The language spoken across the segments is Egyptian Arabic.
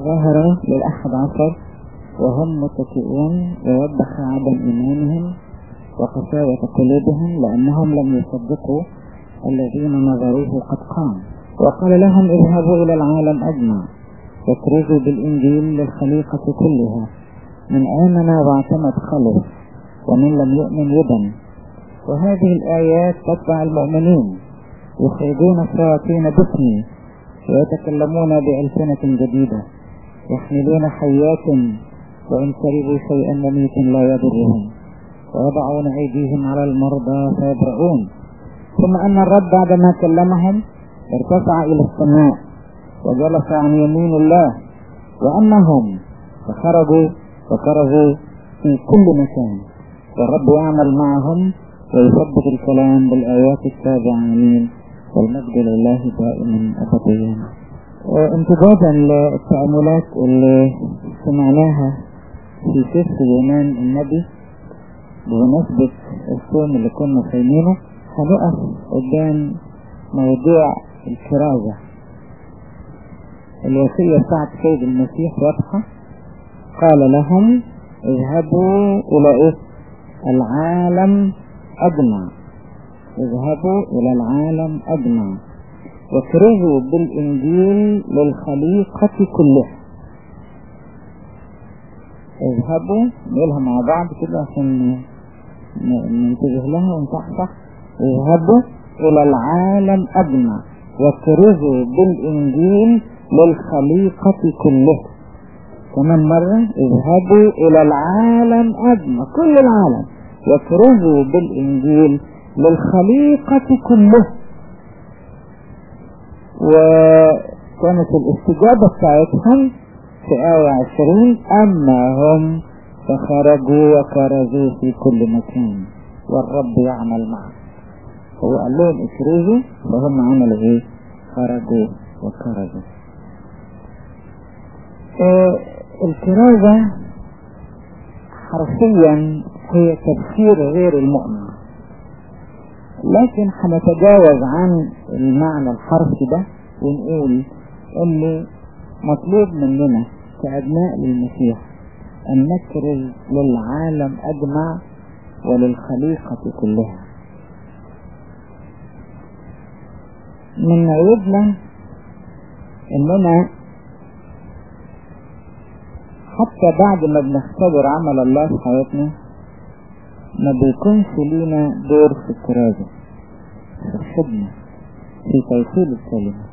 ظهر للأحد عشر وهم متكئون ووضح عدم إيمانهم وقساوة قلوبهم لأنهم لم يصدقوا الذين نظروه قد قام وقال لهم اذهبوا إلى العالم أجمع واكرزوا بالإنجيل للخليقة كلها من آمن واعتمد خلص ومن لم يؤمن يدن وهذه الآيات تتبع المؤمنين يخرجون الشياطين باسمي ويتكلمون بألسنة جديدة يحملون حيات وإن شربوا شيئا مميتا لا يضرهم ويضعون أيديهم على المرضى فيبرؤون ثم أن الرب بعدما كلمهم ارتفع إلى السماء وجلس عن يمين الله وأنهم فخرجوا وكرهوا في كل مكان والرب يعمل معهم ويثبت الكلام بالآيات السابعة آمين والمجد لله دائما أبديا امتدادا للتأملات اللي سمعناها في سفر يونان النبي بمناسبة الصوم اللي كنا صايمينه هنقف قدام موضوع الكرازة الوصية بتاعت سيد المسيح واضحة قال لهم اذهبوا إلى إيه؟ العالم أجمع اذهبوا إلى العالم أجمع واكرزوا بالإنجيل للخليقة كلها اذهبوا نقولها مع بعض كده عشان ننتبه لها ونصحصح اذهبوا إلى العالم أجمع واكرزوا بالإنجيل للخليقة كلها كمان مرة اذهبوا إلى العالم أجمع كل العالم واكرزوا بالإنجيل للخليقة كلها وكانت الاستجابة بتاعتهم في آية عشرين أما هم فخرجوا وكرزوا في كل مكان والرب يعمل معهم هو قال لهم اكرزوا فهم عملوا ايه خرجوا وكرزوا اه الكرازة حرفيا هي تبشير غير المؤمن لكن هنتجاوز عن المعنى الحرفي ده ونقول ان مطلوب مننا كأبناء للمسيح أن نكرز للعالم أجمع وللخليقة كلها من عيوبنا إننا حتى بعد ما بنختبر عمل الله في حياتنا ما بيكونش لينا دور في الكرازة في الخدمة في توصيل الكلمة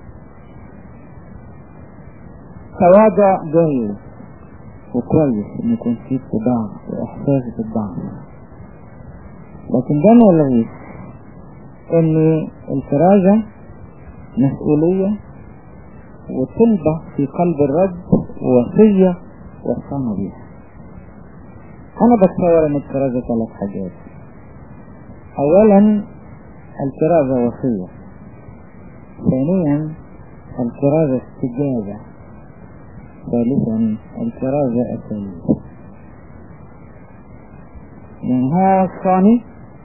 تواضع جيد وكويس ان يكون في اتباع واحساس بالضعف لكن ده ما يلغيش ان الكرازة مسؤولية وطلبة في قلب الرب ووصية وصانا بيها انا بتصور ان الكرازة ثلاث حاجات اولا الكرازة وصية ثانيا الكرازة استجابة ثالثا الكرازة أساليب يعني هذا الثاني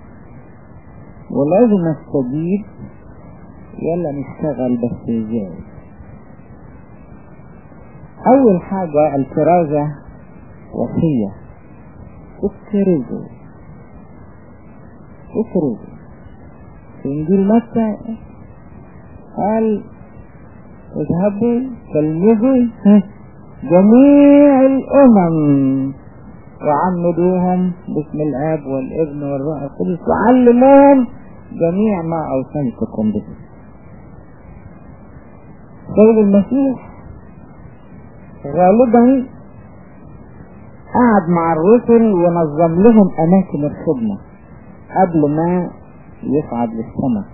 ولازم نستجيب يلا نشتغل بس ازاي اول حاجة الكرازة وصية اكرزوا اكرزوا في انجيل متى قال اذهبوا تلمذوا جميع الامم وعمدوهم باسم الاب والابن والروح القدس وعلموهم جميع ما اوصيتكم به سيد المسيح غالبا قعد مع الرسل ونظم لهم اماكن الخدمة قبل ما يصعد للسماء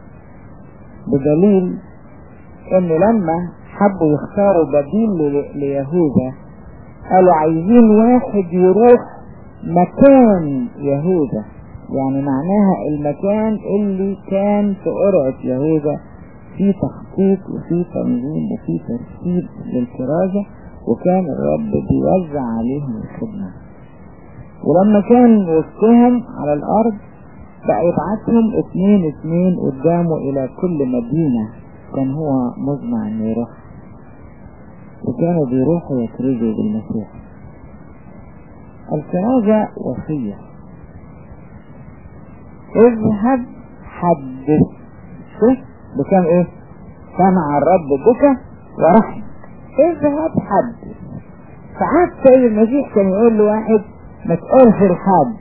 بدليل ان لما حبوا يختاروا بديل ليهوذا قالوا عايزين واحد يروح مكان يهوذا يعني معناها المكان اللي كان في قرعة يهوذا في تخطيط وفي تنظيم وفي ترتيب للكرازة وكان الرب بيوزع عليهم الخدمة ولما كان وسطهم على الأرض بقى يبعتهم اتنين اتنين قدامه إلى كل مدينة كان هو مزمع انه يروح وكانوا بيروحوا يكرزوا بالمسيح الكرازة وصية اذهب حدث شوف بكام ايه سمع الرب بك ورحم اذهب حدث ساعات سيد المسيح كان يقول لواحد ما تقولش لحد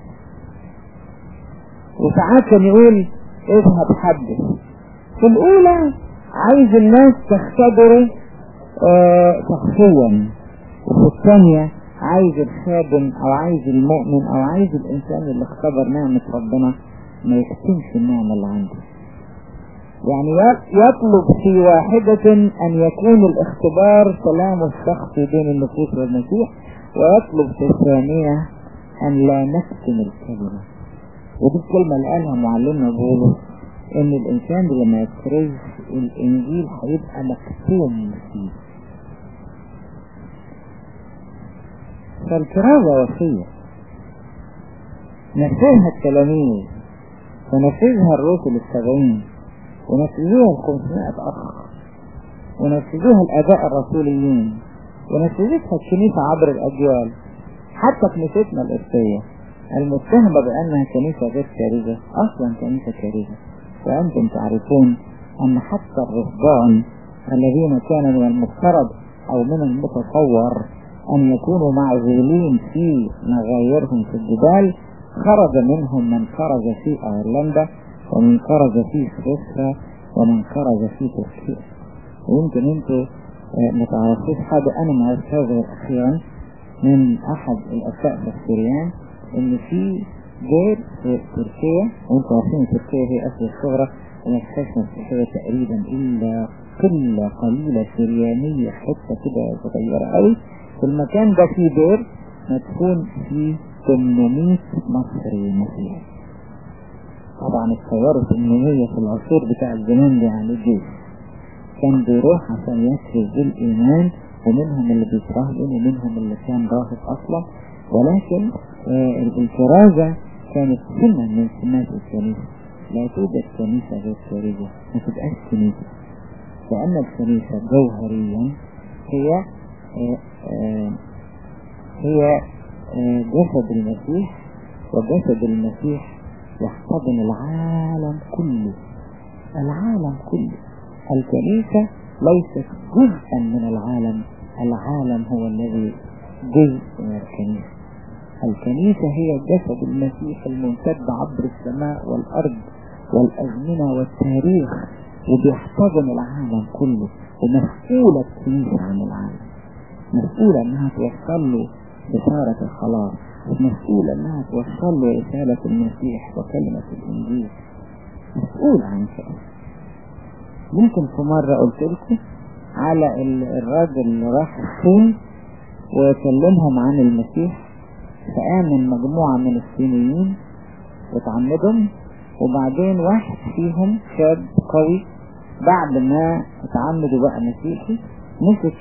وساعات كان يقول اذهب حدث في الاولى عايز الناس تختبره اه شخصيا وفي الثانية عايز الخادم او عايز المؤمن او عايز الانسان اللي اختبر نعمة ربنا ما يختمش النعمة اللي عنده يعني يطلب في واحدة ان يكون الاختبار سلام الشخصي بين النفوس والمسيح ويطلب في الثانية ان لا نكتم الكلمة ودي الكلمة اللي قالها معلمنا بولس ان الانسان لما يكرز الانجيل هيبقى مكتوم فيه فالكرازة وصية نفذها التلاميذ ونفذها الرسل السبعين ونفذوها الخمسمائة أخ ونفذوها الآباء الرسوليين ونفذتها الكنيسة عبر الأجيال حتى كنيستنا الإرثية المتهمة بأنها كنيسة غير كارثة أصلا كنيسة كارثة وأنتم تعرفون أن حتى الرهبان الذين كان من المفترض أو من المتصور أن يكونوا معزولين في مغايرهم في الجبال خرج منهم من خرج في أيرلندا ومن خرج في سويسرا ومن خرج في تركيا ويمكن انتوا ما تعرفوش حاجة أنا ما عرفتها أخيرا من أحد الأساتذة السوريان إن في دير في تركيا وانتوا عارفين تركيا هي أسيا الصغرى وما فيهاش مسيحية تقريبا إلا قلة قليلة سريانية حتة كده صغيرة قوي في المكان ده في دير مدفون فيه 800 مصري مسيحي طبعا اتصوروا 800 في العصور بتاع الزمان ده يعني الجيش كان بيروح عشان يكرز بالإيمان ومنهم اللي بيتراهبون ومنهم اللي كان راهب أصلا ولكن آه الكرازة كانت سنة من سنات الكنيسة لا توجد كنيسة غير كارثة ما تبقاش كنيسة لأن الكنيسة جوهريا هي آه آه هي جسد المسيح وجسد المسيح يحتضن العالم كله العالم كله الكنيسة ليست جزءا من العالم العالم هو الذي جزء من الكنيسة الكنيسة هي جسد المسيح الممتد عبر السماء والأرض والأزمنة والتاريخ وبيحتضن العالم كله ومسؤولة الكنيسة عن العالم مسؤولة انها توصل له بشارة الخلاص مسؤولة انها توصل له رسالة المسيح وكلمة الانجيل مسؤول عن شيء ممكن في مرة قلت لكم على الراجل اللي راح الصين وكلمهم عن المسيح فآمن مجموعة من الصينيين وتعمدهم وبعدين واحد فيهم شاب قوي بعد ما اتعمدوا بقى مسيحي مسك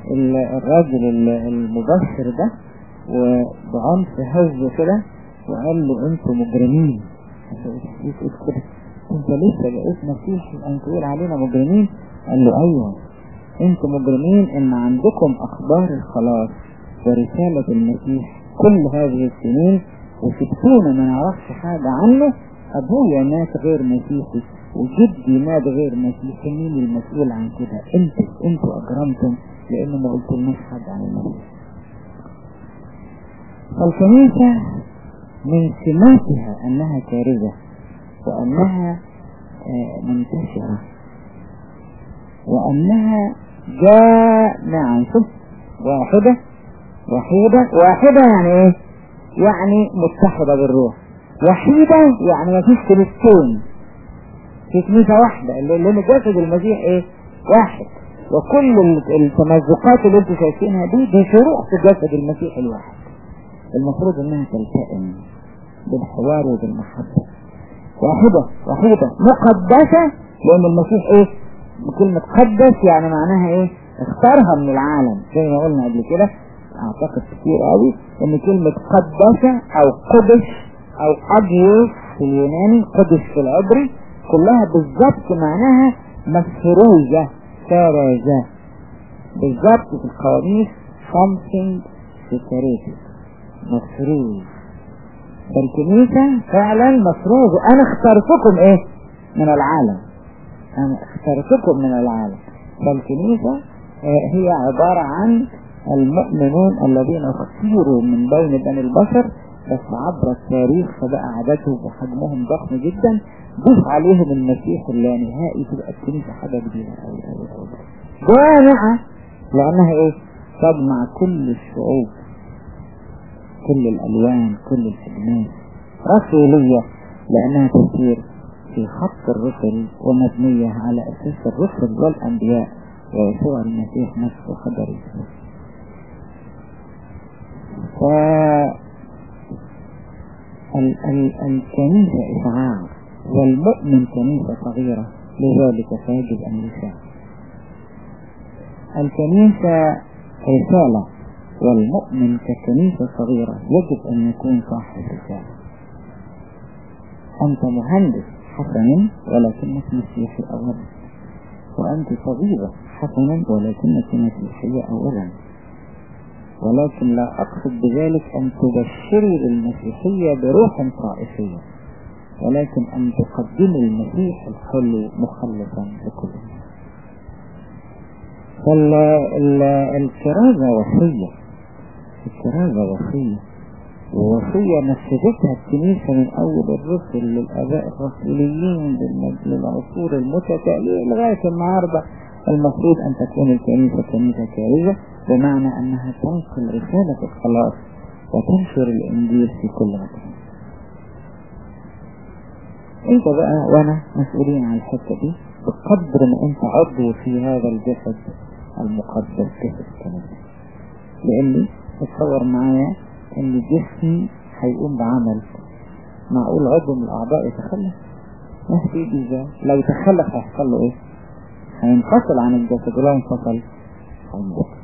الراجل المبشر ده وبعنف هزه كده وقال له انتوا مجرمين انت لسه بقيت مسيحي انت تقول علينا مجرمين قال له ايوه انتوا مجرمين ان عندكم اخبار الخلاص ورسالة المسيح كل هذه السنين وسبتونا ما نعرفش حاجة عنه ابويا مات غير مسيحي وجدي مات غير مسيحي مين المسؤول عن كده انتوا انتوا اجرمتم لانه ما قلتلناش حاجة عن المسيح فالكنيسة من سماتها انها كارثة وانها منتشرة وانها جامعة شوف واحدة وحيدة واحدة يعني ايه يعني متحدة بالروح وحيدة يعني ما فيش كنيستين في كنيسة واحدة اللي جسد المسيح ايه واحد وكل التمزقات اللي انتوا شايفينها دي دي شروع في جسد المسيح الواحد المفروض انها تلتئم بالحوار وبالمحبة واحدة وحيدة مقدسة لان المسيح ايه بكلمة قدس يعني معناها ايه اختارها من العالم زي ما قلنا قبل كده اعتقد كتير قوي ان كلمة قدسة او قدس او اجيوس في اليوناني قدس في العبري كلها بالظبط معناها مفروزة فرزة بالظبط في القواميس something separated مفروض فالكنيسة فعلا مفروض انا اخترتكم ايه من العالم انا اخترتكم من العالم فالكنيسة آه، هي عبارة عن المؤمنون الذين اختيروا من بين بني البشر بس عبر التاريخ فبقى عددهم وحجمهم ضخم جدا ضيف عليهم المسيح اللانهائي تبقى الكنيسة حاجة كبيرة أوي أوي أوي جامعة لأنها إيه؟ تجمع كل الشعوب كل الألوان كل الأجناس رسولية لأنها تسير في خط الرسل ومبنية على أساس الرسل والأنبياء ويسوع المسيح نفسه خبر يسوع ف ال- ال- الكنيسة إشعاع والمؤمن كنيسة صغيرة لذلك فيجب أن يشاع الكنيسة رسالة والمؤمن ككنيسة صغيرة يجب أن يكون صاحب رسالة أنت مهندس حسنا ولكنك مسيحي أولا وأنت طبيبة حسنا ولكنك مسيحية أولا ولكن لا أقصد بذلك أن تبشري بالمسيحية بروح طائفية ولكن أن تقدمي المسيح الحلو مخلصا لكل الناس فالكرازة وصية الكرازة وصية ووصية نفذتها الكنيسة من أول الرسل للآباء الرسوليين للمج- للعصور المتتالية لغاية النهاردة المفروض أن تكون الكنيسة كنيسة كارثة بمعنى أنها تنقل رسالة الخلاص وتنشر الإنجيل في كل مكان انت بقى وانا مسؤولين عن الحتة دي بقدر ما انت عضو في هذا الجسد المقدس جسد الكنيسة لاني تصور معايا ان جسمي هيقوم بعمل معقول عضو من الاعضاء يتخلف ما هتيجي ازاي لو تخلف هيحصل له ايه هينفصل عن الجسد ولو انفصل هينبقى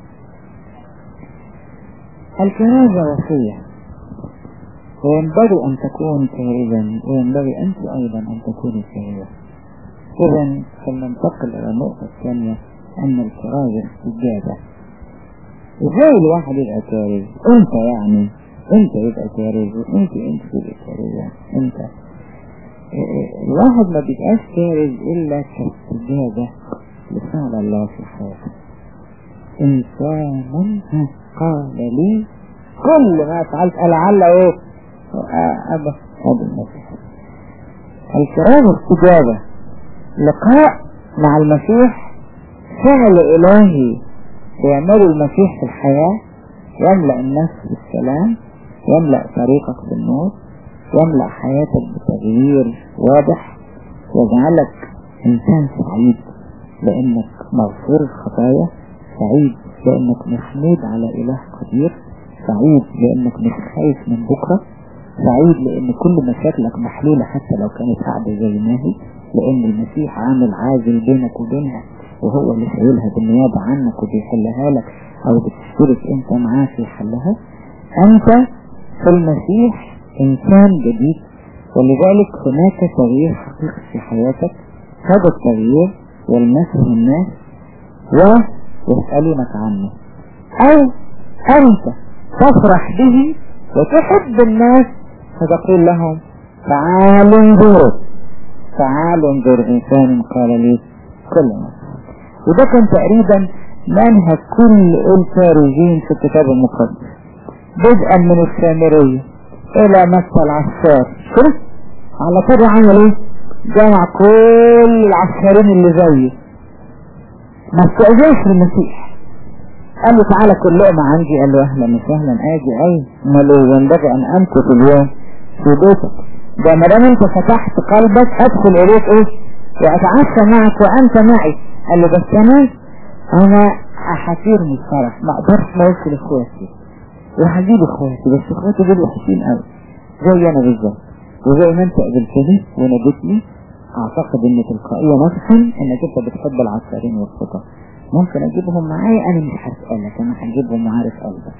الكنازة وصية وينبغي أن تكون كارثا وينبغي أنت أيضا أن تكوني كارثة إذا فلننتقل إلى النقطة الثانية أن الكرازة استجابة إزاي الواحد يبقى كارث أنت يعني أنت يبقى كارث وأنت أنت تبقى كارثة أنت إيه إيه الواحد ما بيبقاش كارث إلا كاستجابة لفعل الله في حياته إنسان قال لي كل ما فعلت لعل ايه أبا هذا المسيح الكرامة استجابة لقاء مع المسيح فعل إلهي يعمله المسيح في الحياة يملأ النفس بالسلام يملأ طريقك بالنور يملأ حياتك بتغيير واضح يجعلك إنسان سعيد لأنك مغفور الخطايا سعيد لأنك محمود على إله قدير سعيد لأنك مش خايف من بكرة سعيد لأن كل مشاكلك محلولة حتى لو كانت قاعدة زي ما هي لأن المسيح عامل عازل بينك وبينها وهو اللي شايلها بالنيابة عنك وبيحلها لك أو بتشترك أنت معاه في حلها أنت في المسيح إنسان جديد ولذلك هناك تغيير حقيقي في حياتك هذا التغيير يلمسه الناس ويسألونك عنه أو أنت تفرح به وتحب الناس فتقول لهم تعالوا انظروا تعالوا انظر إنسان قال لي كل ما وده كان تقريبا منهج كل الخارجين في الكتاب المقدس بدءا من السامرية إلى مكة العسكر شوف على طول عمل ايه جمع كل العسكرين اللي زيه ما استأذنش المسيح قال له تعالى كل لقمة عندي قال له اهلا وسهلا اجي اي امال ينبغي ان امكث اليوم في بيتك ده ما دام انت فتحت قلبك ادخل اليك ايه واتعشى معك وانت معي قال له بس انا انا حفير من الفرح ما اقدرش ما اوصل اخواتي وهجيب اخواتي بس اخواتي دول وحشين قوي زي انا بالظبط وزي ما انت قابلتني وناديتني اعتقد ان تلقائيا نفسا انك انت بتحب العسكرين والخطط ممكن اجيبهم معايا انا مش هسألك انا هجيبهم وعارف قلبك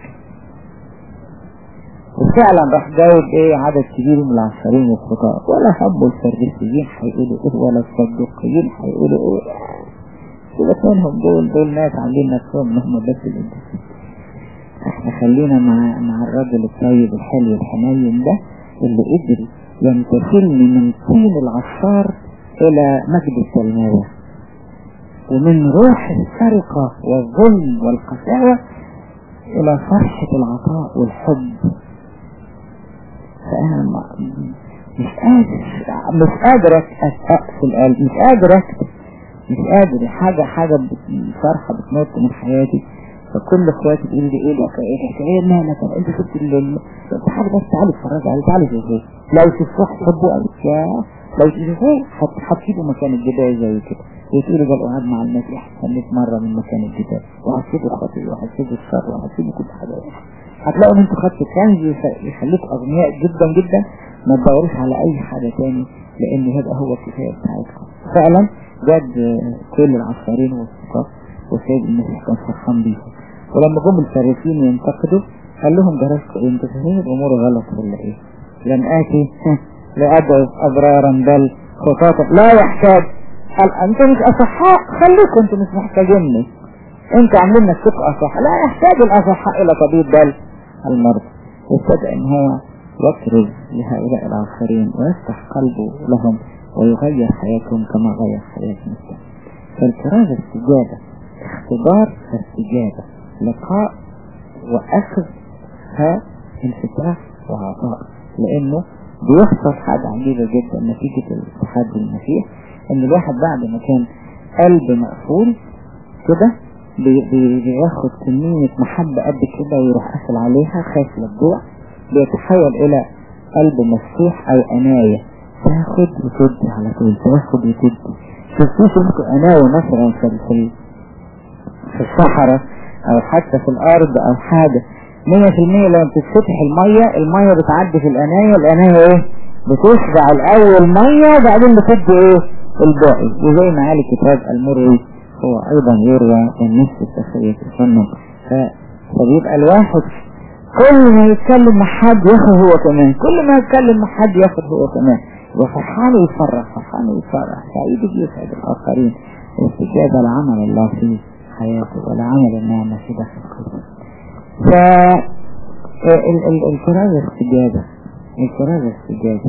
وفعلا راح جايب ايه عدد كبير من العشرين والخطاء ولا حبوا الفريسيين هيقولوا ايه ولا الصدقيين هيقولوا ايه سيبك منهم دول دول ناس عاملين نفسهم ان هم بس القديسين احنا خلينا مع مع الراجل الطيب الحلو الحنين ده اللي قدر ينتقلني من طين العصار الى مجد السلماوة ومن روح السرقة والظلم والقساوة الى فرحة العطاء والحب فانا مش قادر مش قادر اقفل القلب مش قادر اكتب مش قادر حاجة حاجة فرحة بتنط من حياتي فكل اخواتي تقول لي ايه لك ايه الحكايه مالك انت شفت ال تعالى بس تعالى اتفرج عليه تعالى شوفوه لو شفتوه هتحبوه قوي يا لو شفتوه هتسيبوا مكان الجبال زي كده وتقولوا ده القعاد مع المسيح سنيت مرة من مكان الجبال وهتسيبوا الخطيئة وهتسيبوا الشر وهتسيبوا كل حاجة هتلاقوا ان انتوا خدتوا كنز يخليكم اغنياء جدا جدا ما تدوروش على اي حاجة تاني لان هذا هو الكفاية بتاعتكم فعلا جد كل العسكرين والثقات وسيد المسيح كان فرحان بيهم ولما جم الفارسين ينتقدوا قال لهم درستوا ايه انتوا فاهمين الامور غلط ولا ايه لم اتي لأدعو أبرارا بل خطاطا لا يحتاج قال انتوا مش اصحاء خليكم انتوا مش محتاجيني انتوا عاملين نفسكم اصحاء لا يحتاج الاصحاء الى طبيب بل المرضى وابتدأ ان هو يكرز لهؤلاء الآخرين ويفتح قلبه لهم ويغير حياتهم كما غير حياة نفسه فالكرازة استجابة اختبار فاستجابة لقاء وأخذ ها انفتاح وعطاء لأنه بيحصل حاجة عجيبة جدا نتيجة التحدي المسيح ان الواحد بعد ما كان قلب مقفول كده بياخد كمية محبة قد كده ويروح قافل عليها خايف للجوع بيتحول الى قلب مفتوح او عناية تاخد وتدي على طول تاخد وتدي شفتوش انتوا عناية مثلا في في الصحراء او حتى في الارض او حاجة مية في المية لما بتتفتح المية المية بتعدي في العناية العناية ايه بتشبع الاول مية وبعدين بتدي ايه الباقي وزي ما قال الكتاب المروي هو ايضا يروى النفس السخرية الفنن فبيبقى الواحد كل ما يتكلم مع حد ياخد هو كمان كل ما يتكلم مع حد ياخد هو كمان وفرحان ويفرح فرحان ويفرح سعيد بيسعد الاخرين واستجابة لعمل الله في حياته ولعمل النعمة في داخل قلبه ف الكرازة استجابة الكرازة استجابة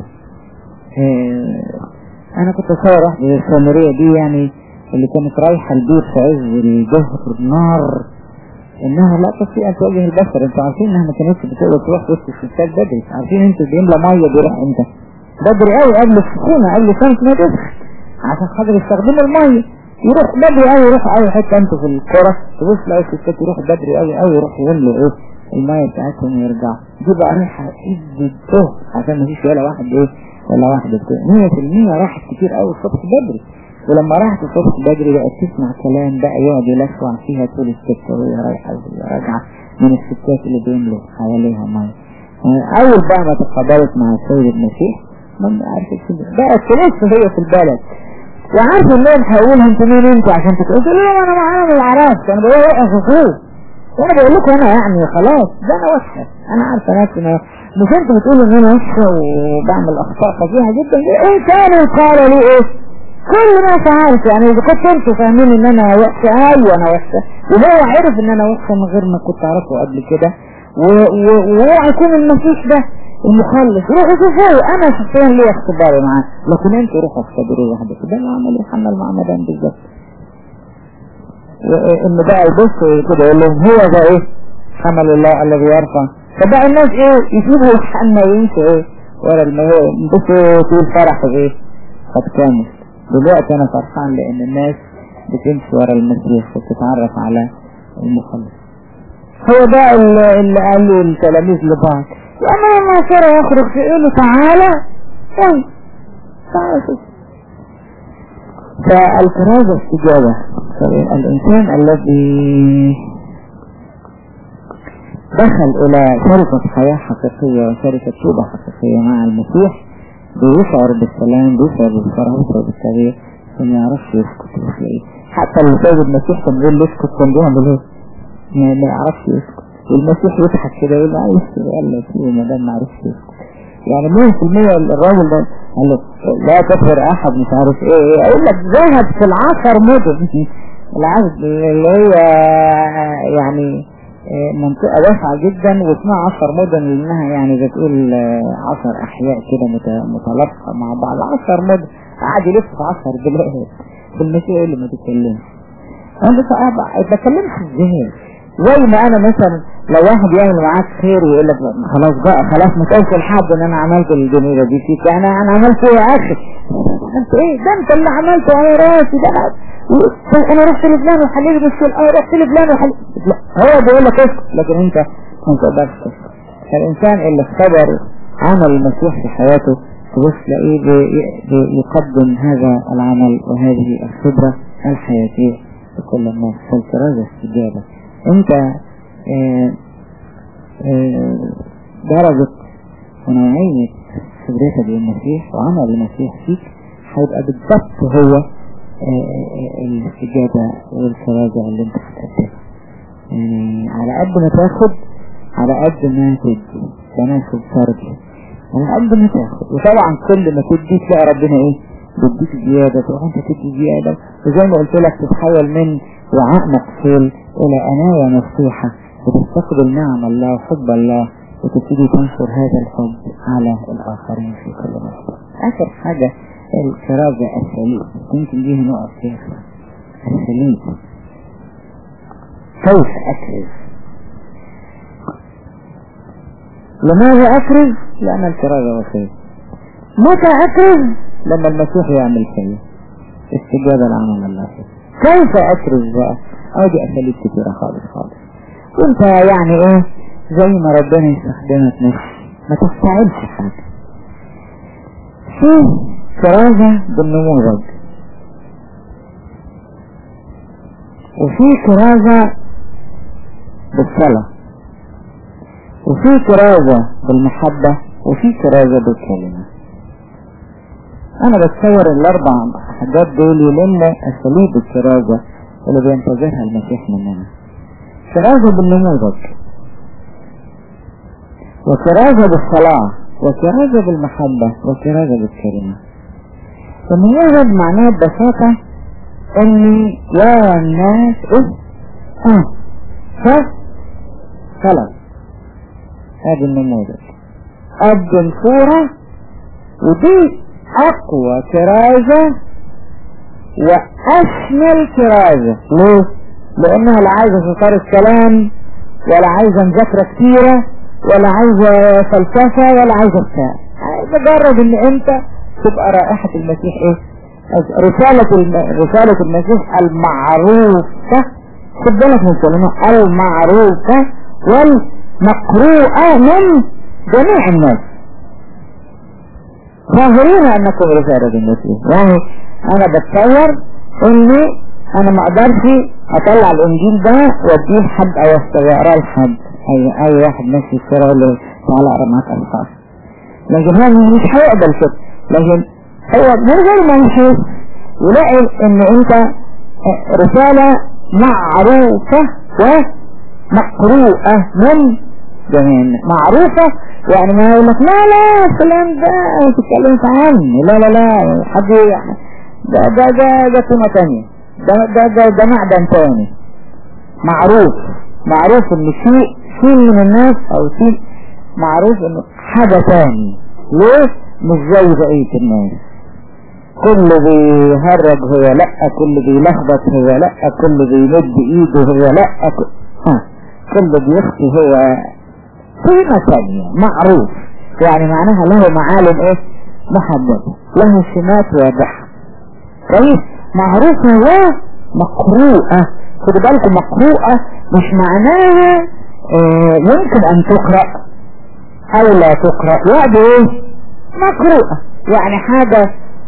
انا كنت اصور واحدة السامرية دي يعني اللي كانت رايحة البيت في عز الجهر النار انها لا تستطيع ان تواجه البشر انتوا عارفين انها ما كانتش بتقدر تروح وسط الستات بدري عارفين انتوا بيملى ميه بيروح امتى بدري قوي قبل السخونة قبل شمس ما تدخل عشان خاطر يستخدموا الميه يروح بدري قوي يروح اي حته انتوا في القرى تبص تلاقي الستات يروح بدري قوي قوي يروح يملوا ايه الميه بتاعتهم ويرجعوا دي بقى رايحه عز الظهر عشان ما فيش ولا واحد ايه ولا واحدة بتوع 100% راحت كتير قوي الصبح بدري ولما راحت الصبح بدري بقت تسمع كلام بقى يقعد يلسوع فيها طول السكة وهي رايحة وهي راجعة من الستات اللي بيملوا حواليها مية أول بقى ما تقابلت مع السيد المسيح ما عرفت كده بقت لسه هي في البلد وعارفة انهم هيقولوا انتوا مين انتوا عشان تقولوا لهم انا معانا من العراس انا بقول ايه اساسوه وانا بقول لكم انا يعني خلاص ده انا وحشة انا عارفة نفسي انا مش انتوا بتقولوا ان انا وحشة وبعمل اخطاء فظيعة جدا ايه تاني قال لي ايه كل ما فعلت يعني اذا كنت انتوا فاهمين ان انا وحشة ايوه انا وحشة وهو عرف ان انا وحشة من غير ما كنت اعرفه قبل كده وهو يكون المسيح ده المخلص روحوا شوفوه انا شخصيا ليه اختباري معاه لكن انتوا روحوا اختبروا وحدك ده اللي عمل يوحنا المعمدان بالظبط ان بقى يبص كده يقول لهم هو ده ايه حمل الله الذي يرفع فبقى الناس ايه يسيبوا يوحنا وينسوا ايه ورا المهور بصوا في الفرح ايه قد كامل دلوقتي انا فرحان لان الناس بتمشي ورا المسيح وبتتعرف على المخلص هو ده اللي قالوا التلاميذ لبعض لما لما كان يخرج يقول له تعالى طيب تعالى شوف فالكرازة استجابة الإنسان الذي دخل إلى شركة حياة حقيقية وشركة توبة حقيقية مع المسيح بيشعر بالسلام بيشعر بالفرح بيشعر بالتغيير وما يعرفش يسكت وتلاقيه حتى اللي سيد المسيح كان بيقول له اسكت كان بيعمل ايه؟ ما يعرفش يسكت والمسيح يضحك كده يقول له عايز قال له فيه ما دام ما عرفش يسكت يعني 100% الراجل ده قال له لا تكفر احد مش عارف ايه ايه اقول لك ذهب في العشر مدن العزل اللي هي يعني منطقة واسعة جدا واسمها عشر مدن لانها يعني بتقول عشر احياء كده متلاصقة مع بعض عشر مدن قاعد يلف في عشر بلاد بالمسيح اللي ما تتكلمش انا بس بتكلمش ازاي زي ما انا مثلا لو واحد يعمل معاك خير ويقول لك خلاص بقى خلاص ما تقولش لحد ان انا عملت الجميلة دي فيك انا انا عملت ايه يا اخي انت ايه ده انت اللي عملته على راسي ده انا رحت لفلان وحليت بس اه رحت لفلان وحليت لا هو بيقول لك اسكت لكن انت ما تقدرش تسكت فالانسان اللي اختبر عمل المسيح في حياته تبص تلاقيه بيقدم هذا العمل وهذه الخبرة الحياتية لكل الناس فالكرازة استجابة انت اه اه درجة ونوعية خبرتك بالمسيح وعمل المسيح فيك هيبقى بالضبط هو اه الاستجابة والكرازة اللي انت هتقدمها يعني على قد ما تاخد على قد ما تدي تناسب فردي على قد ما تاخد وطبعا كل ما تدي تلاقي ربنا ايه بيديك زيادة تروح انت تدي زيادة وزي ما قلت لك تتحول من وعاء مقفول الى اناية مفتوحة وتستقبل نعم الله وحب الله وتبتدي تنشر هذا الحب على الاخرين في كل مكان اخر حاجة الكرازة السليم يمكن دي نقف فيها السليم كيف اكرز لماذا اكرز لان الكرازة وسيلة متى اكرز لما المسيح يعمل شيء استجابة لعمل الله فيه كيف اكرز بقى او دي اساليب كتيرة خالص خالص وانت يعني ايه زي ما ربنا يستخدمك نفسي ما تستعبش حاجة في كرازة بالنموذج وفي كرازة بالصلاة وفي كرازة بالمحبة وفي كرازة بالكلمة انا بتصور الاربع حاجات دول يلموا اساليب الكرازة اللي بينتظرها المسيح مننا كرازة بالنموذج وكرازة بالصلاة وكرازة بالمحبة وكرازة بالكلمة فالنموذج معناه ببساطة اني يرى الناس ايه اه ف خلاص هذا النموذج قدم صورة ودي اقوى كرازة واشمل كرازة ليه لانها لا عايزة شطارة كلام ولا عايزة مذاكرة كتيرة ولا عايزة فلسفة ولا عايزة بتاع مجرد ان انت تبقى رائحة المسيح ايه رسالة الم... رسالة المسيح المعروفة خد بالك من كلمة المعروفة والمقروءة من جميع الناس ظاهرين انكم رسالة المسيح يعني انا بتصور اني انا ما اقدرش اطلع الانجيل ده واديه لحد او استغيره لحد اي اي واحد ماشي السيرة يقول له تعالى اقرا معاك الخاص لكن هو مش هيقبل كده لكن هو من غير ما يشوف يلاقي ان انت رسالة معروفة ومقروءة من جميع معروفة يعني ما يقول لك لا لا الكلام ده ما تتكلمش عني لا لا لا حد ده ده ده ده قيمة تانية ده ده ده ده معدن تاني معروف معروف ان شيء شيء من الناس او شيء معروف انه حاجة تاني ليه مش زي بقية الناس كل بيهرج هو لا كل بيلخبط هو لا كل بيمد ايده هو لا كل, ها. كل بيخفي هو قيمة تانية معروف يعني معناها له معالم ايه محددة له سمات واضحة كويس معروفة ومقروءة خدوا بالكم مقروءة مش معناها اه يمكن ان تقرأ او لا تقرأ يعني ايه مقروءة يعني حاجة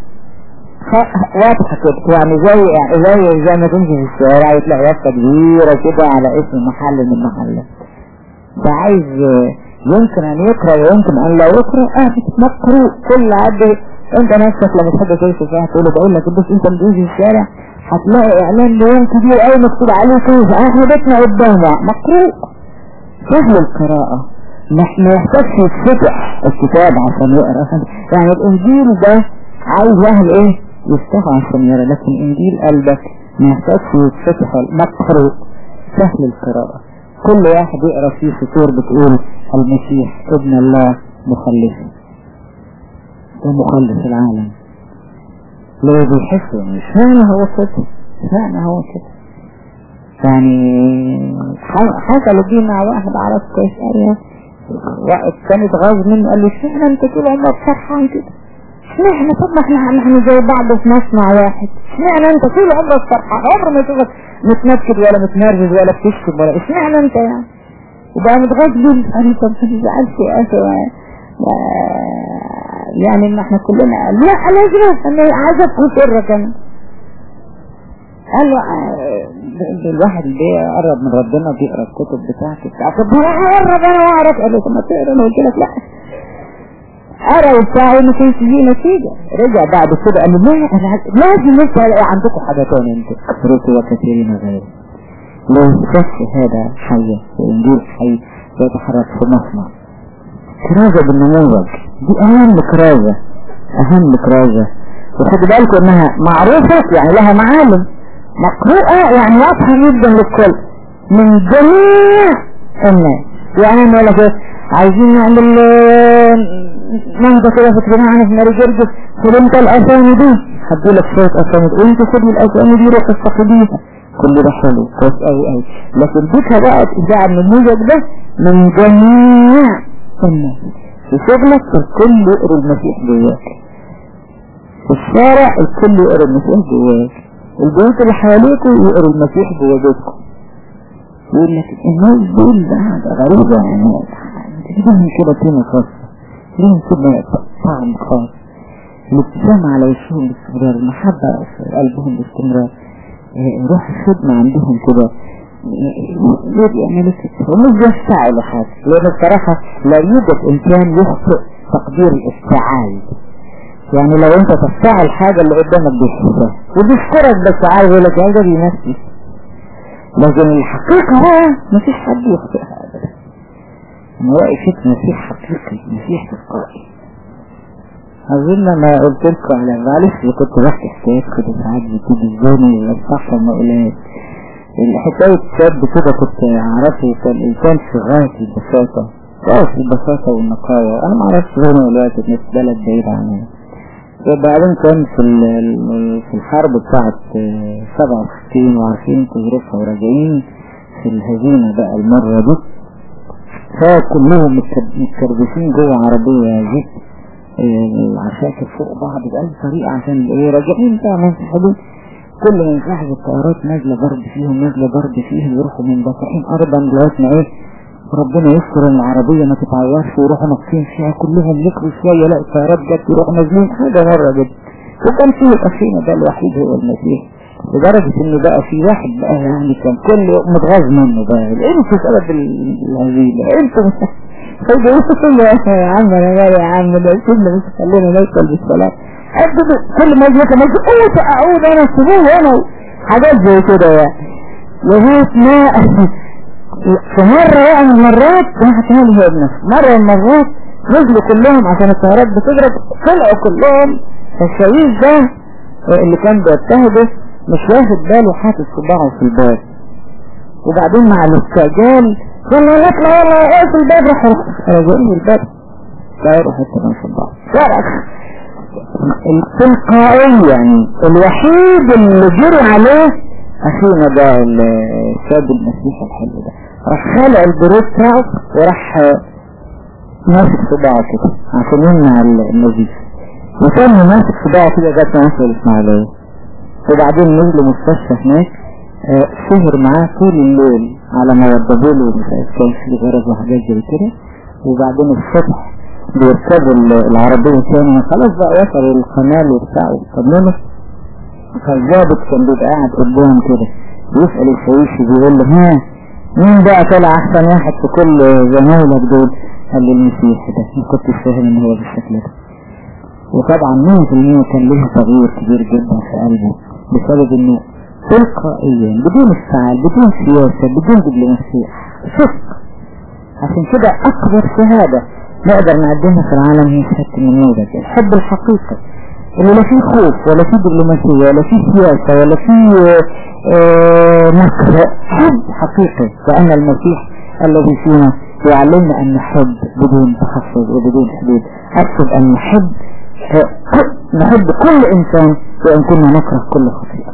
واضحة كده يعني زي زي زي ما تمشي في الشوارع تلاقي يافطة كبيرة كده على اسم محل من المحلات ده عايز يمكن ان يقرأ ويمكن ان لا يقرأ اه مقروء كل عد انت نفسك لما تحب تمشي فيها تقول له بقول لك بص انت بتمشي في الشارع هتلاقي اعلان ليوم كبير قوي مكتوب عليه كيف احنا بيتنا قدامه مقروء سهل القراءة ما يحتاجش يتفتح الكتاب عشان يقرأ يعني الانجيل ده عايز واحد ايه يفتحوا عشان يرى لكن انجيل قلبك ما يحتاجش يتفتح مقروء سهل القراءة كل واحد يقرأ فيه سطور بتقول المسيح ابن الله مخلص ده مخلص العالم لو بيحسوا مش معنى هو كده معنى هو كده يعني حصلوا دي مع واحد عرف كويس قال وقت كانت غاز منه قال له اشمعنى انت طول عمرك فرحان كده اشمعنى طب ما احنا احنا زي بعض في مصنع واحد اشمعنى انت طول عمرك فرحان عمر ما تشوفك متنكد ولا متنرفز ولا بتشتم ولا اشمعنى انت يعني وبقى متغاظ بيه قال لي طب ما تزعلش يا اخي يعني ان احنا كلنا لا لازم انا عايز ادخل سرك انا قال له الواحد اللي بيقرب من ربنا بيقرا الكتب بتاعته بتاع طب انا اقرب انا واعرف قال له طب ما تقرا انا قلت لك لا قرا وبتاع ما كانش فيه نتيجه رجع بعد كده قال له لا انا لازم انت عندكم حاجه ثانيه انت كثرتوا وكثيرين غير لو شخص هذا حي وانجيل حي يتحرك في مصنع كرازة بالنموذج دي اهم كرازة اهم كرازة وخدوا بالكم انها معروفة يعني لها معالم مقروءة يعني واضحة جدا للكل من جميع الناس يعني انا ولا كده عايزين نعمل منطقة كده فكرنا عنه في ماري جرجس خد انت الاسامي دي هدي لك شوية اسامي تقول انت خد الاسامي دي روح استخدميها كل ده حلو كويس قوي قوي لكن ديكها بقى اذاعة النموذج ده من جميع الناس في شغلك الكل يقرا المسيح جواك في الشارع الكل يقرا المسيح جواك البيوت اللي حواليكم يقروا المسيح جوا بيتكم يقول لك الناس دول ده غريبة يعني ليهم كده قيمة خاصة ليهم كده طعم خاص الابتسامة على وشهم باستمرار المحبة في قلبهم باستمرار روح الخدمة عندهم كده ليه بيعملوا كده ومش بيفتعلوا حاجة لأن الصراحة لا يوجد إنسان يخطئ تقدير الافتعال يعني لو انت تفتعل حاجة اللي قدامك بيحسها وبيشكرك بس عايز يقول لك هذا بينفسي لكن الحقيقة بقى مفيش حد يخطئها أبدا أنا واقف فيك مسيح حقيقي مسيح تلقائي أظن ما قلت لكم على معلش كنت بحكي حكايات كده ساعات بتيجي ازاي الصح المقولات الحكاية شاب كده كنت أعرفه كان إنسان في غاية البساطة غاية البساطة والنقاوة أنا ما أعرفش هنا دلوقتي الناس بلد بعيد عنها وبعدين كان في في الحرب بتاعت 67 وعارفين ظروفها وراجعين في الهزيمة بقى المرة دي فكلهم متكربسين جوه عربية جيب العساكر فوق بعض بأي طريقة عشان ايه راجعين بقى منسحبين كل ما ينسحب الطيارات نازلة ضرب فيهم نازلة ضرب فيهم يروحوا منبطحين أرضا لغاية ما ايه ربنا يستر ان العربية ما تتعورش ويروحوا ناقصين فيها كلهم يجروا شوية لا الطيارات جت يروحوا نازلين حاجة مرة جد وكان فيه الأخينا ده الوحيد هو المسيح لدرجة ان بقى في واحد بقى يعني كان كل يوم متغاظ منه بقى انتوا سبب الهزيمة انتوا فجأة يا عم انا مالي يا عم ده سيبنا بس خلينا نوصل بالسلام كل ما يجي ما يجي اوه اعود انا سيبوه انا حاجات زي كده يعني لغاية ما في مرة بقى من المرات راح تاني هي بنفسه مرة من المرات نزلوا كلهم عشان الطيارات بتضرب طلعوا كلهم الشهيد ده اللي كان بيتهده مش واخد باله حاطط صباعه في الباب وبعدين مع الاستعجال يلا نطلع يلا ايه في الباب راح راجعين الباب لا يروح حتى من صباعه فرق التلقائي يعني الوحيد اللي جري عليه اخينا ده الشاب المسيح الحلو ده راح خالع البريد بتاعه وراح ماسك صباعه كده عشان يمنع النزيف وكان ماسك صباعه كده جت مصر الاسماعيلية وبعدين نزلوا مستشفى هناك سهر معاه طول الليل على ما وضبوا له مش عارف كان في غرز وحاجات زي كده وبعدين الصبح بيركبوا العربية تاني خلاص بقى وصل القنال وبتاع وطمنه فالضابط كان بيبقى قاعد قدام كده يسأل الشويشي بيقول له ها مين بقى طلع احسن واحد في كل زمايلك دول قال لي المسيح ده ما كنتش فاهم ان هو بالشكل ده وطبعا 100% كان له تغيير كبير جدا في قلبه بسبب انه تلقائيا بدون استعال بدون سياسة بدون دبلوماسية صدق عشان كده اكبر شهادة نقدر نقدمها في العالم هي شهادة النموذج الحب الحقيقي اللي لا فيه خوف ولا فيه دبلوماسية ولا فيه سياسة ولا فيه آه نكر حب حقيقي لأن المسيح الذي فينا يعلمنا أن نحب بدون تخصص وبدون حدود أقصد أن نحب نحب كل إنسان وإن كنا نكره كل خطيئة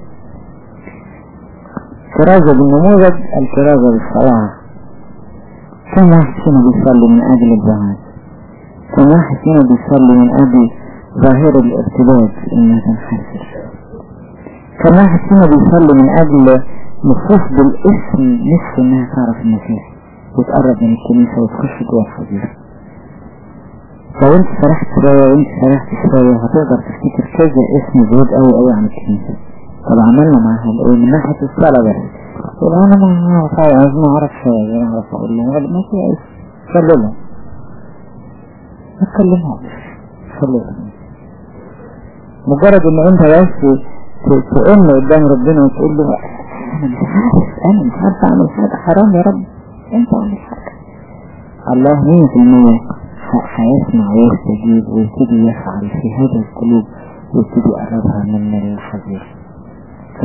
كرازة بالنموذج الكرازة بالصلاة كم واحد فينا بيصلي من أجل الزواج كم واحد فينا بيصلي من أجل ظاهرة الارتباط إنها تنحسر كم واحد فينا بيصلي من أجل نفوس بالاسم نفسه إنها تعرف المسيح وتقرب من الكنيسة وتخش جوه الحضيرة لو انت سرحت شوية وانت سرحت شوية هتقدر تفتكر كذا اسم زود قوي قوي عن الكنيسة طب عملنا معاها ايه من ناحية الصلاة بس يقول انا ما اعرف عايز ما اعرف شوية ما اعرف اقول لهم ما في اسم صلي لهم ما تكلمهمش صلي لهم مجرد ان انت بس تقوم قدام ربنا وتقول له انا مش عارف انا مش عارف اعمل حاجة حرام يا رب انت اعمل حاجة الله مية في المية هيسمع ويستجيب ويبتدي يفعل في هذا القلوب ويبتدي يقربها من الحذير ف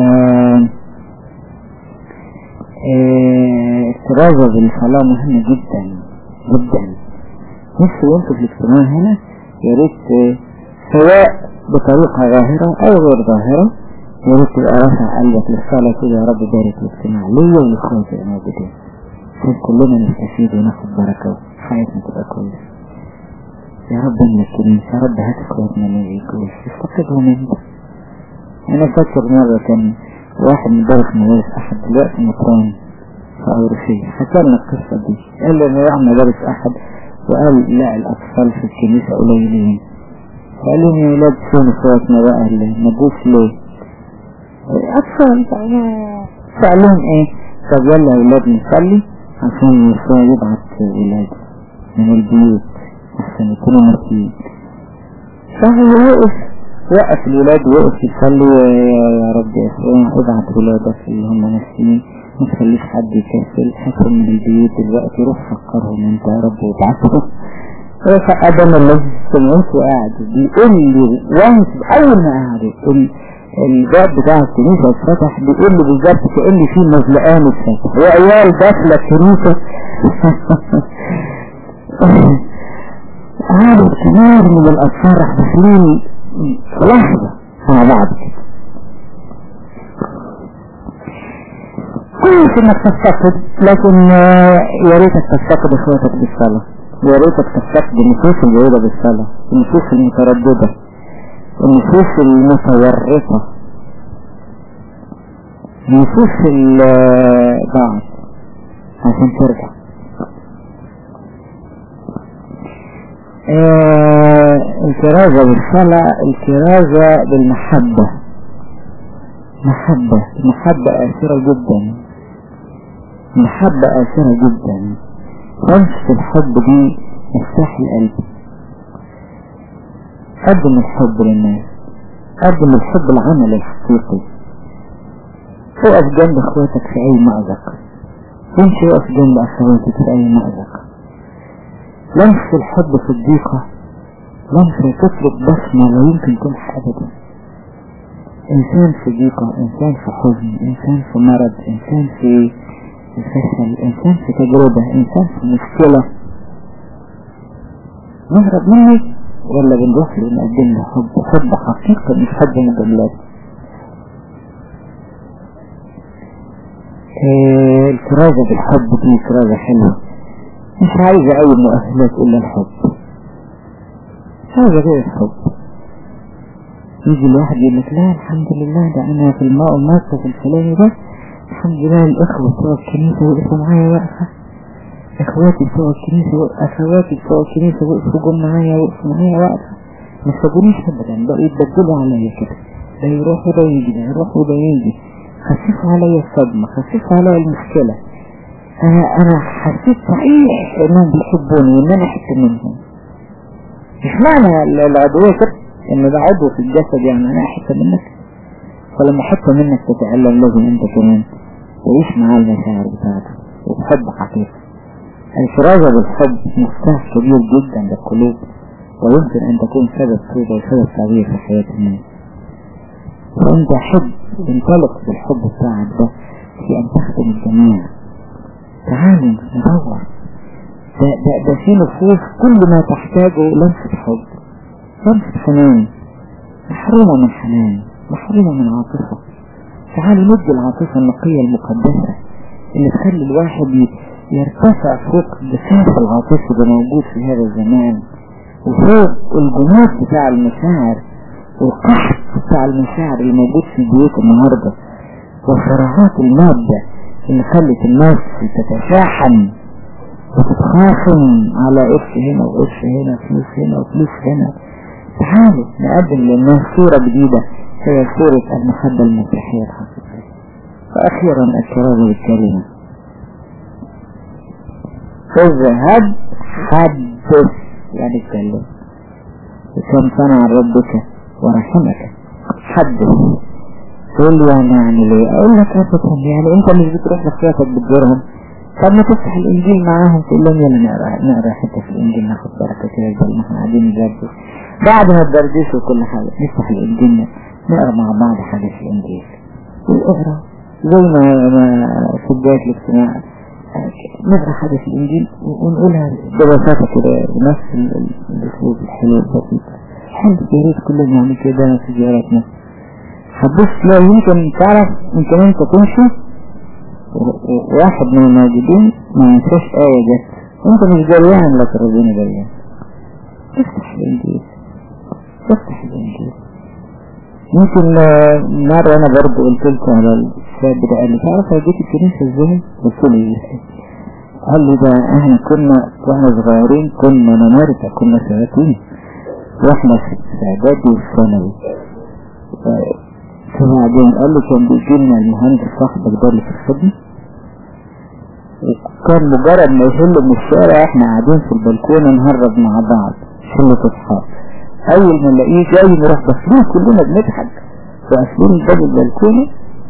الترازة بالصلاة مهمة جدا جدا نفسي وانتوا في الاجتماع هنا يا ريت سواء بطريقة ظاهرة او غير ظاهرة يا ريت تبقى رافع قلبك للصلاة كده يا رب بارك الاجتماع ليا ولإخواتي الموجودين عشان كلنا نستفيد وناخد بركة وحياتنا تبقى كويسة يا رب املك الكنيسة يا رب هات اخواتنا اللي يجوش استقدهم انت انا فاكر مرة كان واحد مدرس مدارس احد دلوقتي مطران في اوروسية حكى لنا القصة دي قال لي انا راح مدارس احد وقال لا الاطفال في الكنيسة قليلين قال لهم يا ولاد فين اخواتنا بقى اللي ما جوش ليه اطفال فقال لهم ايه طب يلا يا ولاد نصلي عشان يسوع يبعت ولاد من البيوت عشان يكونوا مسيحيين فهو وقف وقف الولاد وقف يصلي يا رب يسوع ابعت ولادك اللي هم مسيحيين ما تخليش حد يكسل حكم من البيوت دلوقتي روح فكرهم انت يا رب وابعتهم فأدم الذي سمعت وقاعد بيقول لي وانس أول ما قعد الباب بتاع الكنيسة اتفتح بيقول لي بالظبط كأن في مزلقان اتفتح وعيال داخلة الكنيسة عدد كبير من الأطفال راح داخلين في لحظة مع بعض كده كويس انك تفتقد لكن يا ريتك تفتقد اخواتك بالصلاة يا ريتك تفتقد النفوس الجيدة بالصلاة النفوس المترددة النفوس المتورطة نفوس البعض عشان ترجع آه الكرازة بالصلاة الكرازة بالمحبة محبة محبة آثرة جدا محبة آثرة جدا خمس الحب دي مفتاح القلب قدم الحب للناس قدم الحب العمل الحقيقي اقف جنب اخواتك في اي مأزق امشي اقف جنب اخواتك في اي مأزق لمس الحب في الضيقة لمس تترك بسمة لا يمكن تمحى ابدا انسان في ضيقة انسان في حزن انسان في مرض انسان في فشل انسان في تجربة انسان في مشكلة نهرب منه ولا بنروح له نقدم له حب حب حقيقي مش حب مجاملات إيه الكرازة بالحب دي كرازة حلوة مش عايزة أي مؤهلات إلا الحب هذا غير الحب يجي الواحد يقول لك لا الحمد لله ده أنا في الماء الموقف الفلاني ده الحمد لله الإخوة بتوع الكنيسة وقفوا معايا وقفة اخواتي بتوع الكنيسة اخواتي بتوع الكنيسة وقفوا جم معايا وقفوا معايا وقفة ما سابونيش ابدا بقوا يتبدلوا عليا كده ده يروح وده يجي ده يروح وده يجي خففوا عليا الصدمة خففوا عليا المشكلة انا انا حسيت صحيح انهم بيحبوني وان انا حتة منهم مش معنى العضوية كده ان ده عضو في الجسد يعني انا حتة منك فلما حتة منك تتعلم لازم انت كمان تعيش معاه المشاعر بتاعتك وتحب حقيقة الفرازة بالحب مفتاح كبير جدا للقلوب ويمكن أن تكون سبب توبة وسبب تغيير في حياة الناس وأنت حب انطلق بالحب بتاعك ده في أن تخدم الجميع تعالوا ندور ده, ده, ده في نفوس كل ما تحتاجه لمسة حب لمسة حنان محرومة من حنان محرومة من عاطفة تعالوا ندي العاطفة النقية المقدسة اللي تخلي الواحد يرتفع فوق الدفاف العاطفي اللي موجود في هذا الزمان وفوق الجمود بتاع المشاعر والقحط بتاع المشاعر اللي موجود في البيوت النهاردة وصراعات المادة اللي خلت الناس تتشاحن وتتخاصم على قرش هنا وقرش هنا فلوس هنا وفلوس هنا تعالوا نقدم للناس صورة جديدة هي صورة المحبة المسيحية الحقيقية وأخيرا الكلام بالكلمة اذهب حدث يعني اتكلم كم صنع ربك ورحمك حدث تقول لي يعني اعمل ايه اقول لك ابدا يعني انت مش بتروح لاخواتك بتزورهم طب ما تفتح الانجيل معاهم تقول لهم يلا نقرا نقرا حته في الانجيل ناخد بركه كده بدل ما احنا قاعدين ندردش بعد ما تدردشوا كل حاجه نفتح الانجيل نقرا مع بعض حاجه في الانجيل واقرا زي ما ما في بدايه الاجتماع نقرا حاجه في الانجيل ونقولها ببساطه كده بنفس الاسلوب الحلو البسيط حلو يا ريت كلنا نعمل كده في زياراتنا هتبص لا يمكن تعرف يمكن انت تمشي واحد من الموجودين ما ينساش آية جت انت مش جريان لك ربنا جريان افتح الانجيل افتح الانجيل يمكن مرة انا برضو قلت لكم على الشاب ده قال لي تعرف انا جيت الكنيسة ازاي؟ قلت له ايه؟ قال لي ده احنا كنا واحنا صغيرين كنا نمارسة كنا سنتين واحنا في اعدادي وثانوي فبعدين قال لي كان بيجي لنا المهندس صاحبك ده اللي في الخدمة كان مجرد ما يهل من الشارع احنا قاعدين في البلكونة نهرب مع بعض شلة اصحاب اول ما نلاقيه جاي نروح بصرين كلنا بنضحك وقافلين باب البلكونة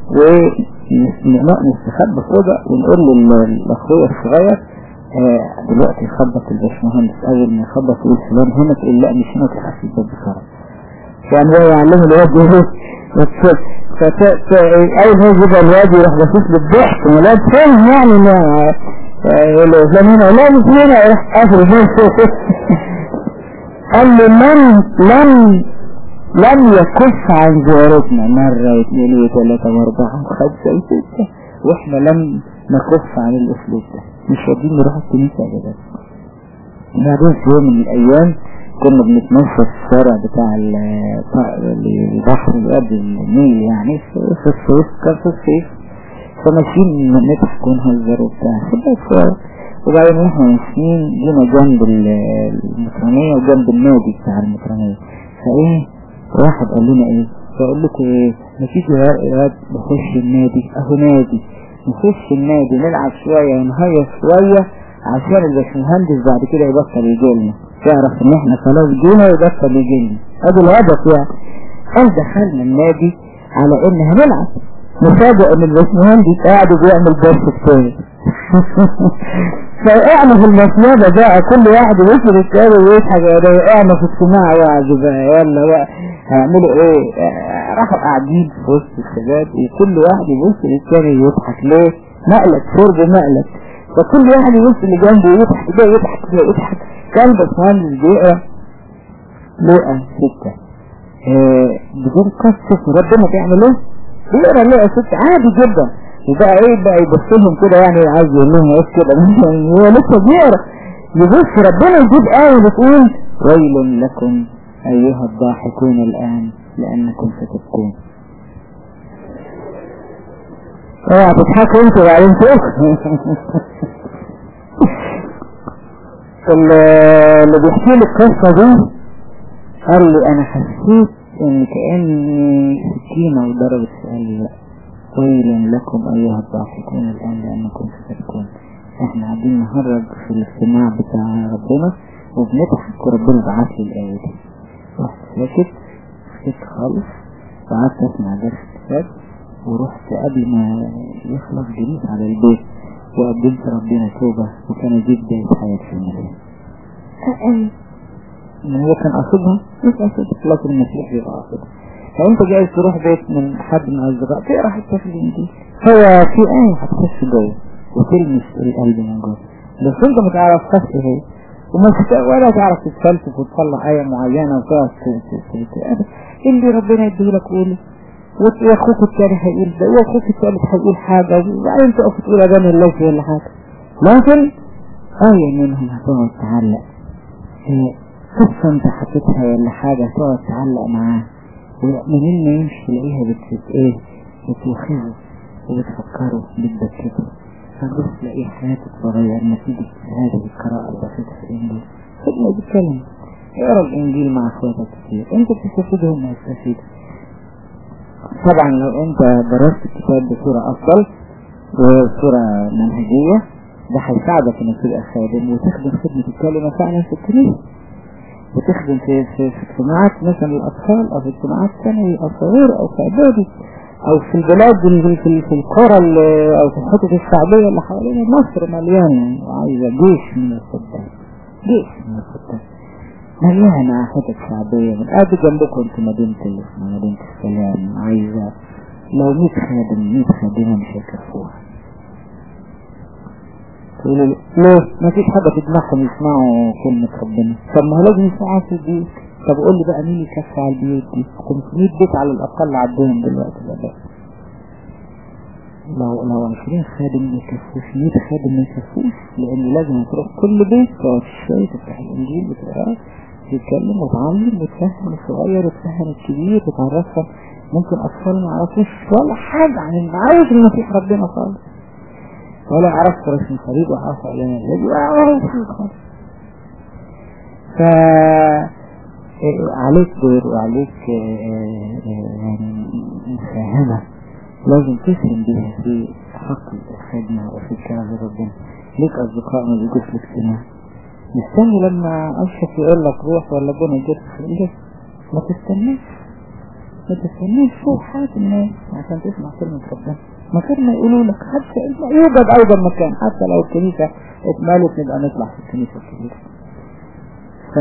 ونستخبى في اوضه ونقول لاخويا الصغير اه دلوقتي يخبط الباشمهندس اول ما يخبط يقول فلان هنا تقول لا مش هنا تروح في الباب بسرعه كان هو يعلمه الواد ايه اول ما يجيب الواد يروح باصص له الضحك الولاد فاهم يعني ما يقول له فلان هنا لا مش هنا يروح قافل نفسه قال له لم لم لم يكف عن زيارتنا مرة واثنين وثلاثة واربعة وخمسة وستة واحنا لم نكف عن الاسلوب ده مش راضيين نروح الكنيسة ابدا بعدين في يوم من الايام كنا بنتمشى في الشارع بتاع البحر قبل النيل يعني في الصيف كان في الصيف فماشيين نضحك ونهزر وبتاع وبعدين واحنا ماشيين جينا جنب المطرانية وجنب النادي بتاع المطرانية فايه واحد قال لنا ايه فقال لكم ايه ما تيجوا يا اولاد نخش النادي اهو نادي نخش النادي نلعب شوية ونهيص شوية عشان الباشمهندس بعد كده يبطل يجيلنا تعرف ان احنا خلاص جينا ويبطل يجيلنا ادي الهدف يعني قال دخلنا النادي على ان هنلعب نفاجئ ان الباشمهندس قاعد بيعمل درس كتير فوقعنا في المسيادة بقى كل واحد يوصل التاني ويضحك وقعنا في اجتماع وعد بقى يلا بقى هيعملوا ايه راحوا قاعدين في وسط الشباب وكل واحد يبص للتاني يضحك ليه مقلب شرب مقلب فكل واحد يبص اللي جنبه يضحك ده يضحك ده يضحك كان باشمهندس بيقرا لقى ستة بدون قصة ربنا تعمل ايه بيقرا لقى ستة عادي جدا وبقى ايه بقى يبص لهم كده يعني عايز يقول لهم ايه كده هو لسه بيقرا يبص ربنا يجيب آية بتقول ويل لكم أيها الضاحكون الآن لأنكم ستبكون اوعى تضحكوا انتوا بعدين تبكوا اللي بيحكي لي القصة دي قال لي انا حسيت ان كأني سكينة وضربت في قلبي ويل لكم ايها الضاحكون الان لانكم ستبكون احنا قاعدين نهرج في الاجتماع بتاع ربنا وبنضحك وربنا بعت لي الايه دي رحت ساكت سكت خالص وقعدت اسمع درس كتاب ورحت قبل ما يخلص جريت على البيت وقدمت ربنا توبة وكان دي بداية حياتي المالية ان هو كان قصدها مش قصدها لكن المسيح بيبقى قصدها فانت جاي تروح بيت من حد من الاصدقاء تقرا حتى في الانجيل هو في ايه هتخش جوه وتلمس القلب من جوه بس انت ما تعرفهاش ايه هي وما ولا تعرف تتفلسف وتطلع آية معينة وتقعد اللي ربنا يديلك قوله واخوك الثاني هيقول ده واخوك الثالث هيقول حاجة وبعدين تقف تقول أذان الله في ولا حاجة لكن آية منهم هتقعد تعلق قصة انت حكيتها ولا حاجة تقعد تعلق معاه ومنين ما يمشي تلاقيها بت ايه بتوخذه وبتفكره بتذكره فبص تلاقي حياتك تتغير نتيجة هذه القراءة البسيطة في الإنجيل خدنا بيتكلم اقرا الإنجيل مع اخواتك كتير انت بتستفيد هم يستفيدوا طبعا لو انت درست الكتاب بصورة افضل وصورة منهجية ده هيساعدك انك تبقى خادم وتخدم خدمة الكلمة فعلا في الكنيسة وتخدم في في في اجتماعات مثلا الاطفال او في اجتماعات ثانوي او صغير او في اعدادي او في البلاد في في, في القرى او في الحتت الشعبية اللي حوالين مصر مليانة وعايزة جيش من الخدام جيش من الخدام مليانة حتت شعبية من قاعد جنبكم انت مدينة مدينة السلام عايزة لو 100 خادم 100 خادمة مش هيكفوها تقولوا ليه ما فيش حاجة في دماغهم يسمعوا كلمة ربنا طب ما هو لازم يسمعوا في البيوت طب قول لي بقى مين يكفي على البيوت دي 500 بيت على الأقل عدهم دلوقتي بقى لو لو 20 خادم ما يكفوش 100 خادم ما يكفوش لأن لازم تروح كل بيت تقعد شوية تفتح الإنجيل وتقراه تتكلم وتعلم وتفهم الصغير وتفهم الكبير وتعرفها ممكن أطفال ما يعرفوش ولا حاجة عن المعارف المسيح ربنا خالص ولا عرفت رسم صليب وعرفت علينا الذي وعرفت خالص ف عليك دور وعليك يعني مساهمة لازم تسهم بيها في حق الخدمة وفي كلام ربنا ليك أصدقاء ما بيجوش الاجتماع مستني لما أشرف يقول لك روح ولا بنا يجيك في ما تستناش ما تستناش شوف حاجة الناس عشان تسمع كلمة ربنا ما كان ما يقولوا لك حتى يوجد أيضا مكان حتى لو الكنيسة اتمالت نبقى نطلع في الكنيسة الكبيرة ف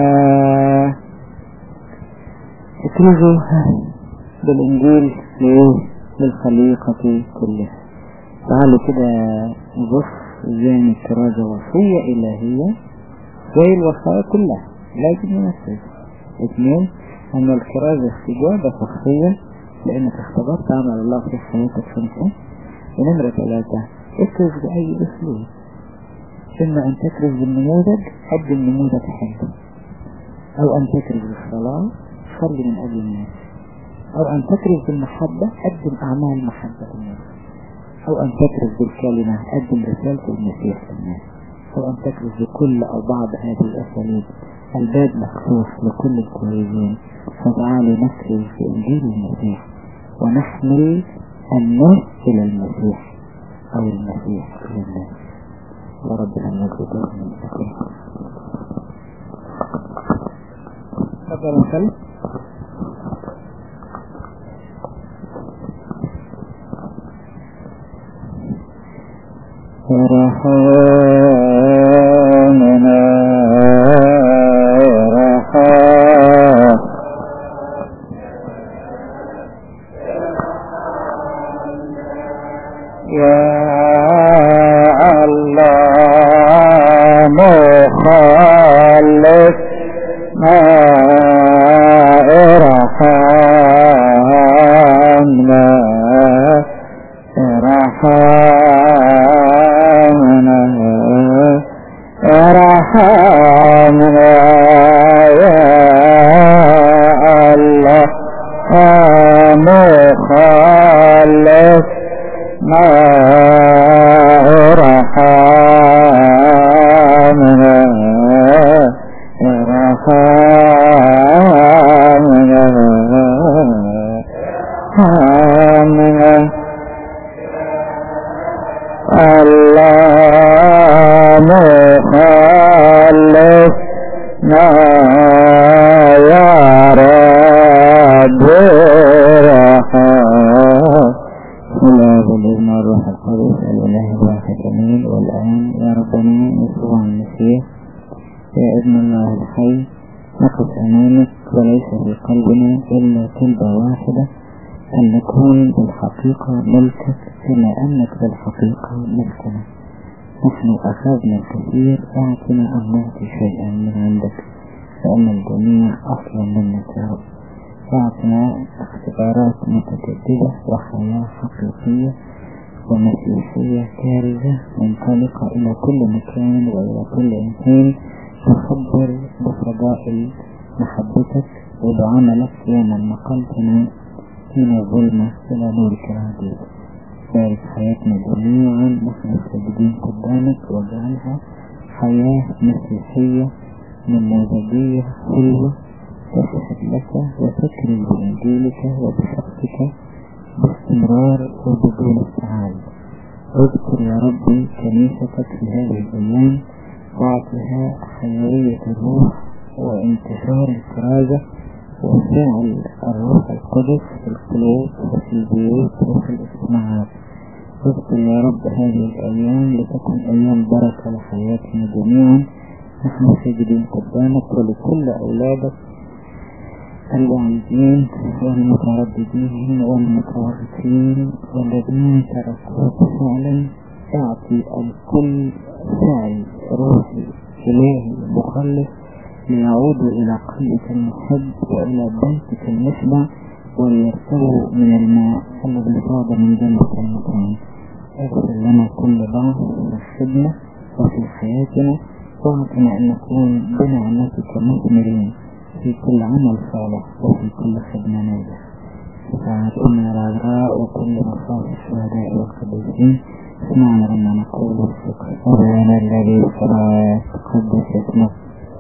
اكرزوا بالإنجيل للخليقة كلها تعالوا كده نبص ازاي ان الكرازة وصية إلهية زي الوصايا كلها لازم ينفذ اثنين ان الكرازة استجابة شخصية لانك اختبرت عمل الله في حياتك خمسة ونمرة ثلاثة اكرز بأي اسلوب اما ان تكرز بالنموذج قدم نموذج حلو او ان تكرز بالصلاة صلي من اجل الناس او ان تكرز بالمحبة قدم اعمال محبة الناس او ان تكرز بالكلمة قدم رسالة المسيح للناس أو أن تكرز بكل أو بعض هذه الأساليب الباب مفتوح لكل الكويزين فتعالوا نكرز بإنجيل المسيح ونحمل الناس إلى المسيح أو المسيح إلى الناس وربنا المجد من تفضل نكلم رحمنا رحم يا الله مخلص ما رحمنا رحمنا رحمنا يا الله مخلص ما رحمنا رحمنا رحمنا الله مخلص ما يا رب رحم بسم الله والابن والروح القدس الإله الواحد أمين والآن يا ربنا يسوع المسيح يا ابن الله الحي نقف أمامك وليس في قلبنا إلا كلمة واحدة أن نكون بالحقيقة ملكك كما أنك بالحقيقة ملكنا نحن أخذنا الكثير أعطنا أن نعطي شيئا من عندك فإن الجميع أصلا منك يا رب أعطنا اختبارات متجددة وحياة حقيقية ومسيحية كارثة منطلقة إلى كل مكان وإلى كل إنسان تخبر بفضائل محبتك وبعملك يوم نقلتنا من الظلمة إلى نورك العديد بارك حياتنا جميعا نحن ساجدين قدامك واجعلها حياة مسيحية نموذجية حلوة تشهد لك وتكرم بإنجيلك وبشخصك باستمرار وبدون استعان اذكر يا ربي كنيستك في هذه الأيام واعطها حيوية الروح وانتشار الكرازة وفعل الروح القدس في القلوب وفي البيوت وفي الاجتماعات اذكر يا رب هذه الأيام لتكن أيام بركة لحياتنا جميعا نحن ساجدين قدامك ولكل أولادك الوالدين والمترددين والمتورطين والذين تركوك فعلا اعطي الكل سعي روحي إلهي مخلص ليعودوا إلى قلبك المحب وإلى بيتك المشبع وليرتووا من الماء الذي صاد من جنبك المكان اغفر لنا كل ضعف في الخدمة وفي حياتنا واعطنا أن نكون بنعمتك مثمرين في كل عمل صالح وفي كل خدمة ناجحة ساعة أمنا العذراء وكل مصاف الشهداء والقديسين اسمعنا لما نقول الشكر أبانا الذي في السماوات تقدس اسمك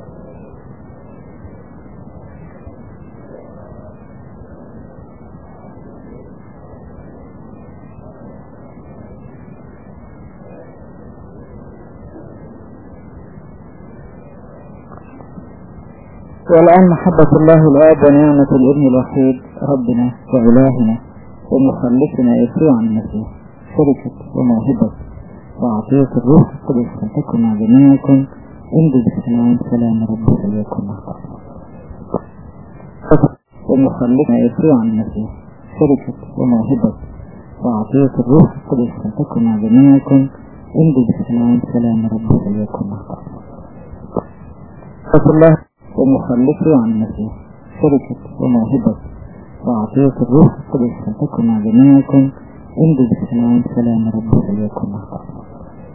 والآن محبة الله الآب ونعمة الابن الوحيد ربنا وإلهنا ومخلصنا يسوع المسيح شركة وموهبة وعطية الروح القدس أن تكن مع جميعكم امضوا بالسلام سلام ربي فليكن معكم ومخلصنا يسوع المسيح شركة وموهبة وعطية الروح القدس أن تكن مع جميعكم امضوا بالسلام سلام ربي فليكن معكم الله ومخلصه عن المسيح شركة وموهبة وعطية الروح القدس أن تكن مع جميعكم امضوا بالسلام سلام ربي فليكن معكم